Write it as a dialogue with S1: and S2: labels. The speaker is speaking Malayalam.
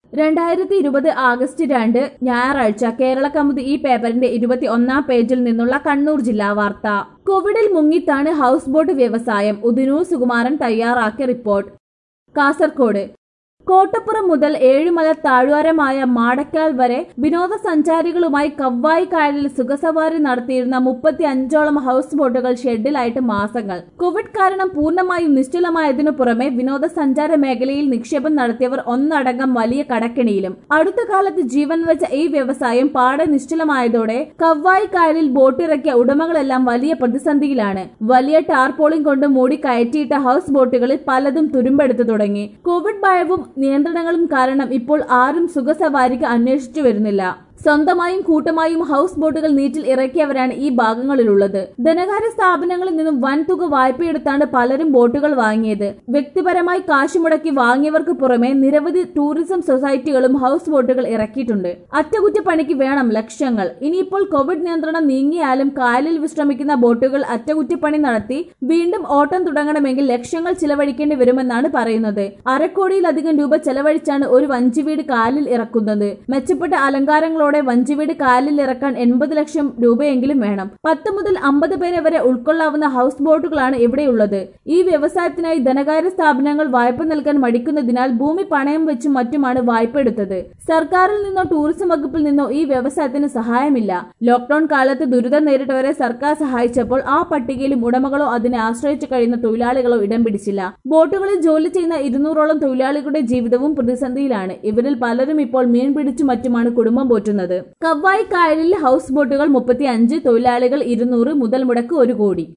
S1: രണ്ടായിരത്തി ഇരുപത് ആഗസ്റ്റ് രണ്ട് ഞായറാഴ്ച കേരള കൗമുദി ഈ പേപ്പറിന്റെ ഇരുപത്തി ഒന്നാം പേജിൽ നിന്നുള്ള കണ്ണൂർ ജില്ലാ വാർത്ത കോവിഡിൽ മുങ്ങിത്താണ് ഹൗസ് ബോട്ട് വ്യവസായം ഉദിനൂർ സുകുമാരൻ തയ്യാറാക്കിയ റിപ്പോർട്ട് കാസർകോട് കോട്ടപ്പുറം മുതൽ ഏഴുമല താഴ്വാരമായ മാടക്കാൽ വരെ വിനോദസഞ്ചാരികളുമായി കവ്വായി കായലിൽ സുഖസവാരി നടത്തിയിരുന്ന മുപ്പത്തി അഞ്ചോളം ഹൗസ് ബോട്ടുകൾ ഷെഡിലായിട്ട് മാസങ്ങൾ കോവിഡ് കാരണം പൂർണ്ണമായും നിശ്ചലമായതിനു പുറമെ വിനോദസഞ്ചാര മേഖലയിൽ നിക്ഷേപം നടത്തിയവർ ഒന്നടങ്കം വലിയ കടക്കെണിയിലും അടുത്ത കാലത്ത് ജീവൻ വെച്ച ഈ വ്യവസായം പാടെ നിശ്ചലമായതോടെ കവ്വായി കായലിൽ ബോട്ടിറക്കിയ ഉടമകളെല്ലാം വലിയ പ്രതിസന്ധിയിലാണ് വലിയ ടാർപോളിംഗ് കൊണ്ട് മൂടി കയറ്റിയിട്ട ഹൗസ് ബോട്ടുകളിൽ പലതും തുരുമ്പെടുത്തു തുടങ്ങി കോവിഡ് ഭയവും നിയന്ത്രണങ്ങളും കാരണം ഇപ്പോൾ ആരും സുഖസവാരിക്ക് അന്വേഷിച്ചു വരുന്നില്ല സ്വന്തമായും കൂട്ടമായും ഹൗസ് ബോട്ടുകൾ നീറ്റിൽ ഇറക്കിയവരാണ് ഈ ഭാഗങ്ങളിലുള്ളത് ധനകാര്യ സ്ഥാപനങ്ങളിൽ നിന്നും വൻതുക വായ്പയെടുത്താണ് പലരും ബോട്ടുകൾ വാങ്ങിയത് വ്യക്തിപരമായി കാശ് മുടക്കി വാങ്ങിയവർക്ക് പുറമെ നിരവധി ടൂറിസം സൊസൈറ്റികളും ഹൗസ് ബോട്ടുകൾ ഇറക്കിയിട്ടുണ്ട് അറ്റകുറ്റപ്പണിക്ക് വേണം ലക്ഷങ്ങൾ ഇനിയിപ്പോൾ കോവിഡ് നിയന്ത്രണം നീങ്ങിയാലും കായലിൽ വിശ്രമിക്കുന്ന ബോട്ടുകൾ അറ്റകുറ്റപ്പണി നടത്തി വീണ്ടും ഓട്ടം തുടങ്ങണമെങ്കിൽ ലക്ഷങ്ങൾ ചിലവഴിക്കേണ്ടി വരുമെന്നാണ് പറയുന്നത് അരക്കോടിയിലധികം രൂപ ചെലവഴിച്ചാണ് ഒരു വഞ്ചിവീട് കായലിൽ ഇറക്കുന്നത് മെച്ചപ്പെട്ട അലങ്കാരങ്ങളോടെ വഞ്ചിവീട് കായലിൽ ഇറക്കാൻ എൺപത് ലക്ഷം രൂപയെങ്കിലും വേണം പത്ത് മുതൽ അമ്പത് പേരെ വരെ ഉൾക്കൊള്ളാവുന്ന ഹൗസ് ബോട്ടുകളാണ് ഇവിടെയുള്ളത് ഈ വ്യവസായത്തിനായി ധനകാര്യ സ്ഥാപനങ്ങൾ വായ്പ നൽകാൻ മടിക്കുന്നതിനാൽ ഭൂമി പണയം വെച്ചും മറ്റുമാണ് വായ്പ എടുത്തത് സർക്കാരിൽ നിന്നോ ടൂറിസം വകുപ്പിൽ നിന്നോ ഈ വ്യവസായത്തിന് സഹായമില്ല ലോക്ഡൌൺ കാലത്ത് ദുരിതം നേരിട്ടവരെ സർക്കാർ സഹായിച്ചപ്പോൾ ആ പട്ടികയിലും ഉടമകളോ അതിനെ ആശ്രയിച്ചു കഴിയുന്ന തൊഴിലാളികളോ ഇടം പിടിച്ചില്ല ബോട്ടുകളിൽ ജോലി ചെയ്യുന്ന ഇരുന്നൂറോളം തൊഴിലാളികളുടെ ജീവിതവും പ്രതിസന്ധിയിലാണ് ഇവരിൽ പലരും ഇപ്പോൾ മീൻ പിടിച്ചു മറ്റുമാണ് കുടുംബം പോറ്റുന്നത് കവ്വായി കായലിൽ ഹൗസ് ബോട്ടുകൾ മുപ്പത്തി അഞ്ച് തൊഴിലാളികൾ ഇരുന്നൂറ് മുതൽ മുടക്ക് ഒരു കോടി